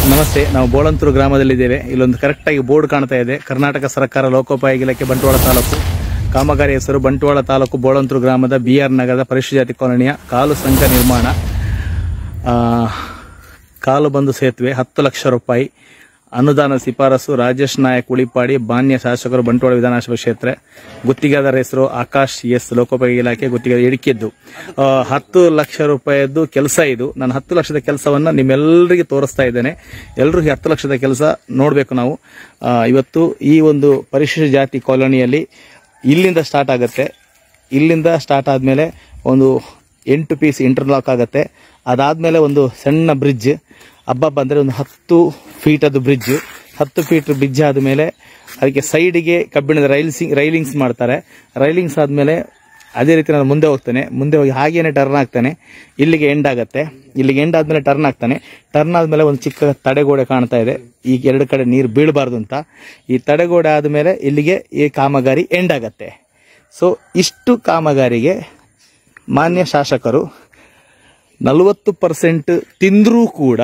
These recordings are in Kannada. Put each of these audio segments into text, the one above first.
ನಮಸ್ತೆ ನಾವು ಬೋಳಂತೂರು ಗ್ರಾಮದಲ್ಲಿದ್ದೇವೆ ಇಲ್ಲೊಂದು ಕರೆಕ್ಟಾಗಿ ಬೋರ್ಡ್ ಕಾಣ್ತಾ ಇದೆ ಕರ್ನಾಟಕ ಸರ್ಕಾರ ಲೋಕೋಪಯೋಗಿ ಇಲಾಖೆ ಬಂಟ್ವಾಳ ತಾಲೂಕು ಕಾಮಗಾರಿ ಹೆಸರು ಬಂಟ್ವಾಳ ತಾಲೂಕು ಬೋಳಂತೂರು ಗ್ರಾಮದ ಬಿಆರ್ ನಗರದ ಪರಿಶಿಷ್ಟ ಜಾತಿ ಕಾಲೋನಿಯ ಕಾಲು ಸಂಘ ನಿರ್ಮಾಣ ಆ, ಕಾಲು ಬಂದು ಸೇತುವೆ ಹತ್ತು ಲಕ್ಷ ರೂಪಾಯಿ ಅನುದಾನ ಶಿಫಾರಸು ರಾಜೇಶ್ ನಾಯಕ್ ಉಳಿಪಾಡಿ ಮಾನ್ಯ ಶಾಸಕರು ಬಂಟ್ವಾಳ ವಿಧಾನಸಭಾ ಕ್ಷೇತ್ರ ಗುತ್ತಿಗೆದಾರ ಹೆಸರು ಆಕಾಶ್ ಎಸ್ ಲೋಕೋಪಯೋಗಿ ಇಲಾಖೆ ಗುತ್ತಿಗೆ ಇಡಿಕಿದ್ದು ಆ, ಹತ್ತು ಲಕ್ಷ ರೂಪಾಯಿದ್ದು ಕೆಲಸ ಇದು ನಾನು ಹತ್ತು ಲಕ್ಷದ ಕೆಲಸವನ್ನ ನಿಮ್ಮೆಲ್ಲರಿಗೆ ತೋರಿಸ್ತಾ ಇದ್ದೇನೆ ಎಲ್ಲರೂ ಈ ಹತ್ತು ಲಕ್ಷದ ಕೆಲಸ ನೋಡಬೇಕು ನಾವು ಆ, ಇವತ್ತು ಈ ಒಂದು ಪರಿಶಿಷ್ಟ ಜಾತಿ ಕಾಲೋನಿಯಲ್ಲಿ ಇಲ್ಲಿಂದ ಸ್ಟಾರ್ಟ್ ಆಗುತ್ತೆ ಇಲ್ಲಿಂದ ಸ್ಟಾರ್ಟ್ ಆದಮೇಲೆ ಒಂದು ಎಂಟು ಪೀಸ್ ಇಂಟರ್ಲಾಕ್ ಆಗುತ್ತೆ ಅದಾದಮೇಲೆ ಒಂದು ಸಣ್ಣ ಬ್ರಿಡ್ಜ್ ಹಬ್ಬ ಬಂದರೆ ಒಂದು ಹತ್ತು ಫೀಟದು ಬ್ರಿಡ್ಜ್ ಹತ್ತು ಫೀಟ್ ಬ್ರಿಡ್ಜ್ ಆದಮೇಲೆ ಅದಕ್ಕೆ ಸೈಡಿಗೆ ಕಬ್ಬಿಣದ ರೈಲ್ಸಿಂಗ್ ರೈಲಿಂಗ್ಸ್ ಮಾಡ್ತಾರೆ ರೈಲಿಂಗ್ಸ್ ಆದಮೇಲೆ ಅದೇ ರೀತಿ ನಾನು ಮುಂದೆ ಹೋಗ್ತೇನೆ ಮುಂದೆ ಹೋಗಿ ಹಾಗೇನೆ ಟರ್ನ್ ಆಗ್ತಾನೆ ಇಲ್ಲಿಗೆ ಎಂಡ್ ಆಗುತ್ತೆ ಇಲ್ಲಿಗೆ ಎಂಡ್ ಆದ್ಮೇಲೆ ಟರ್ನ್ ಆಗ್ತಾನೆ ಟರ್ನ್ ಆದ್ಮೇಲೆ ಒಂದು ಚಿಕ್ಕ ತಡೆಗೋಡೆ ಕಾಣ್ತಾ ಇದೆ ಈಗ ಎರಡು ಕಡೆ ನೀರು ಬೀಳಬಾರ್ದು ಅಂತ ಈ ತಡೆಗೋಡೆ ಆದಮೇಲೆ ಇಲ್ಲಿಗೆ ಈ ಕಾಮಗಾರಿ ಎಂಡ್ ಆಗತ್ತೆ ಸೊ ಇಷ್ಟು ಕಾಮಗಾರಿಗೆ ಮಾನ್ಯ ಶಾಸಕರು ನಲವತ್ತು ಪರ್ಸೆಂಟ್ ತಿಂದರೂ ಕೂಡ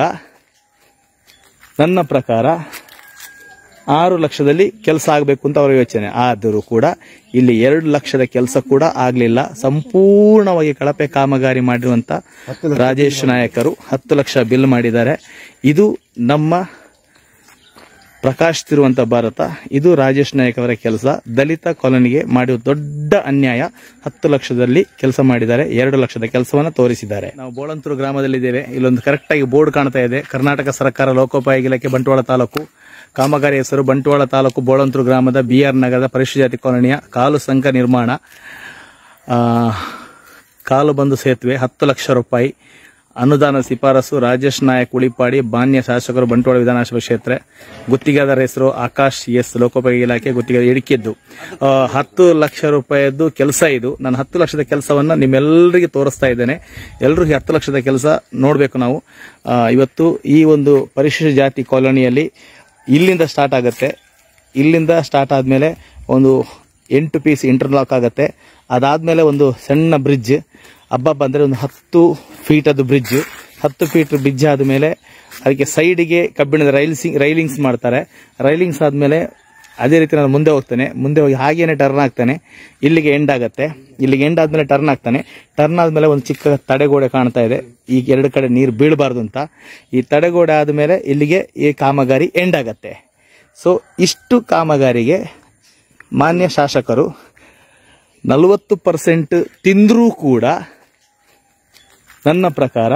ನನ್ನ ಪ್ರಕಾರ ಆರು ಲಕ್ಷದಲ್ಲಿ ಕೆಲಸ ಆಗಬೇಕು ಅಂತ ಅವರ ಯೋಚನೆ ಆದರೂ ಕೂಡ ಇಲ್ಲಿ ಎರಡು ಲಕ್ಷದ ಕೆಲಸ ಕೂಡ ಆಗಲಿಲ್ಲ ಸಂಪೂರ್ಣವಾಗಿ ಕಳಪೆ ಕಾಮಗಾರಿ ಮಾಡಿರುವಂತ ರಾಜೇಶ್ ನಾಯಕರು ಹತ್ತು ಲಕ್ಷ ಬಿಲ್ ಮಾಡಿದ್ದಾರೆ ಇದು ನಮ್ಮ ಪ್ರಕಾಶ್ ತಿರುವಂತ ಭಾರತ ಇದು ರಾಜೇಶ್ ನಾಯಕ್ ಅವರ ಕೆಲಸ ದಲಿತ ಕಾಲೋನಿಗೆ ಮಾಡಿದ ದೊಡ್ಡ ಅನ್ಯಾಯ ಹತ್ತು ಲಕ್ಷದಲ್ಲಿ ಕೆಲಸ ಮಾಡಿದ್ದಾರೆ ಎರಡು ಲಕ್ಷದ ಕೆಲಸವನ್ನ ತೋರಿಸಿದ್ದಾರೆ ನಾವು ಬೋಳಂತೂರು ಗ್ರಾಮದಲ್ಲಿದ್ದೇವೆ ಇಲ್ಲೊಂದು ಕರೆಕ್ಟಾಗಿ ಬೋರ್ಡ್ ಕಾಣ್ತಾ ಇದೆ ಕರ್ನಾಟಕ ಸರ್ಕಾರ ಲೋಕೋಪಯೋಗಿ ಇಲಾಖೆ ಬಂಟ್ವಾಳ ತಾಲೂಕು ಕಾಮಗಾರಿ ಹೆಸರು ಬಂಟ್ವಾಳ ತಾಲೂಕು ಬೋಳಂತೂರು ಗ್ರಾಮದ ಬಿಆರ್ ನಗರದ ಪರಿಶಿಷ್ಟ ಜಾತಿ ಕಾಲೋನಿಯ ಕಾಲು ಸಂಘ ನಿರ್ಮಾಣ ಆ, ಕಾಲು ಬಂದು ಸೇತುವೆ ಹತ್ತು ಲಕ್ಷ ರೂಪಾಯಿ ಅನುದಾನ ಶಿಫಾರಸು ರಾಜೇಶ್ ನಾಯಕ್ ಉಳಿಪಾಡಿ ಮಾನ್ಯ ಶಾಸಕರು ಬಂಟ್ವಾಳ ವಿಧಾನಸಭಾ ಕ್ಷೇತ್ರ ಗುತ್ತಿಗೆದಾರ ಹೆಸರು ಆಕಾಶ್ ಎಸ್ ಲೋಕೋಪಯೋಗಿ ಇಲಾಖೆ ಗುತ್ತಿಗೆ ಇಡಿಕಿದ್ದು ಆ, ಹತ್ತು ಲಕ್ಷ ರೂಪಾಯಿದ್ದು ಕೆಲಸ ಇದು ನಾನು ಹತ್ತು ಲಕ್ಷದ ಕೆಲಸವನ್ನ ನಿಮ್ಮೆಲ್ಲರಿಗೆ ತೋರಿಸ್ತಾ ಇದ್ದೇನೆ ಎಲ್ಲರೂ ಈ ಹತ್ತು ಲಕ್ಷದ ಕೆಲಸ ನೋಡಬೇಕು ನಾವು ಆ, ಇವತ್ತು ಈ ಒಂದು ಪರಿಶಿಷ್ಟ ಜಾತಿ ಕಾಲೋನಿಯಲ್ಲಿ ಇಲ್ಲಿಂದ ಸ್ಟಾರ್ಟ್ ಆಗುತ್ತೆ ಇಲ್ಲಿಂದ ಸ್ಟಾರ್ಟ್ ಆದಮೇಲೆ ಒಂದು ಎಂಟು ಪೀಸ್ ಇಂಟರ್ಲಾಕ್ ಆಗುತ್ತೆ ಅದಾದಮೇಲೆ ಒಂದು ಸಣ್ಣ ಬ್ರಿಡ್ಜ್ ಹಬ್ಬ ಬಂದರೆ ಒಂದು ಹತ್ತು ಫೀಟದು ಬ್ರಿಡ್ಜ್ ಹತ್ತು ಫೀಟ್ ಬ್ರಿಡ್ಜ್ ಆದಮೇಲೆ ಅದಕ್ಕೆ ಸೈಡಿಗೆ ಕಬ್ಬಿಣದ ರೈಲ್ಸಿಂಗ್ ರೈಲಿಂಗ್ಸ್ ಮಾಡ್ತಾರೆ ರೈಲಿಂಗ್ಸ್ ಆದಮೇಲೆ ಅದೇ ರೀತಿ ನಾನು ಮುಂದೆ ಹೋಗ್ತೇನೆ ಮುಂದೆ ಹೋಗಿ ಹಾಗೇನೆ ಟರ್ನ್ ಆಗ್ತಾನೆ ಇಲ್ಲಿಗೆ ಎಂಡ್ ಆಗುತ್ತೆ ಇಲ್ಲಿಗೆ ಎಂಡ್ ಆದ್ಮೇಲೆ ಟರ್ನ್ ಆಗ್ತಾನೆ ಟರ್ನ್ ಆದ್ಮೇಲೆ ಒಂದು ಚಿಕ್ಕ ತಡೆಗೋಡೆ ಕಾಣ್ತಾ ಇದೆ ಈಗ ಎರಡು ಕಡೆ ನೀರು ಬೀಳಬಾರ್ದು ಅಂತ ಈ ತಡೆಗೋಡೆ ಆದಮೇಲೆ ಇಲ್ಲಿಗೆ ಈ ಕಾಮಗಾರಿ ಎಂಡ್ ಆಗತ್ತೆ ಸೊ ಇಷ್ಟು ಕಾಮಗಾರಿಗೆ ಮಾನ್ಯ ಶಾಸಕರು ನಲವತ್ತು ಪರ್ಸೆಂಟ್ ತಿಂದರೂ ಕೂಡ ನನ್ನ ಪ್ರಕಾರ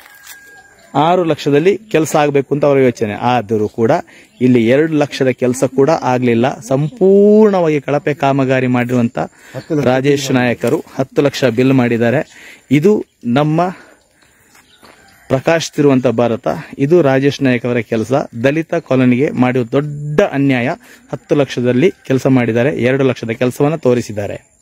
ಆರು ಲಕ್ಷದಲ್ಲಿ ಕೆಲಸ ಆಗಬೇಕು ಅಂತ ಅವರ ಯೋಚನೆ ಆದರೂ ಕೂಡ ಇಲ್ಲಿ ಎರಡು ಲಕ್ಷದ ಕೆಲಸ ಕೂಡ ಆಗಲಿಲ್ಲ ಸಂಪೂರ್ಣವಾಗಿ ಕಳಪೆ ಕಾಮಗಾರಿ ಮಾಡಿರುವಂತ ರಾಜೇಶ್ ನಾಯಕರು ಹತ್ತು ಲಕ್ಷ ಬಿಲ್ ಮಾಡಿದ್ದಾರೆ ಇದು ನಮ್ಮ ಪ್ರಕಾಶ್ ತಿರುವಂತ ಭಾರತ ಇದು ರಾಜೇಶ್ ನಾಯಕ್ ಅವರ ಕೆಲಸ ದಲಿತ ಕಾಲೋನಿಗೆ ಮಾಡಿದ ದೊಡ್ಡ ಅನ್ಯಾಯ ಹತ್ತು ಲಕ್ಷದಲ್ಲಿ ಕೆಲಸ ಮಾಡಿದ್ದಾರೆ ಎರಡು ಲಕ್ಷದ ಕೆಲಸವನ್ನ ತೋರಿಸಿದ್ದಾರೆ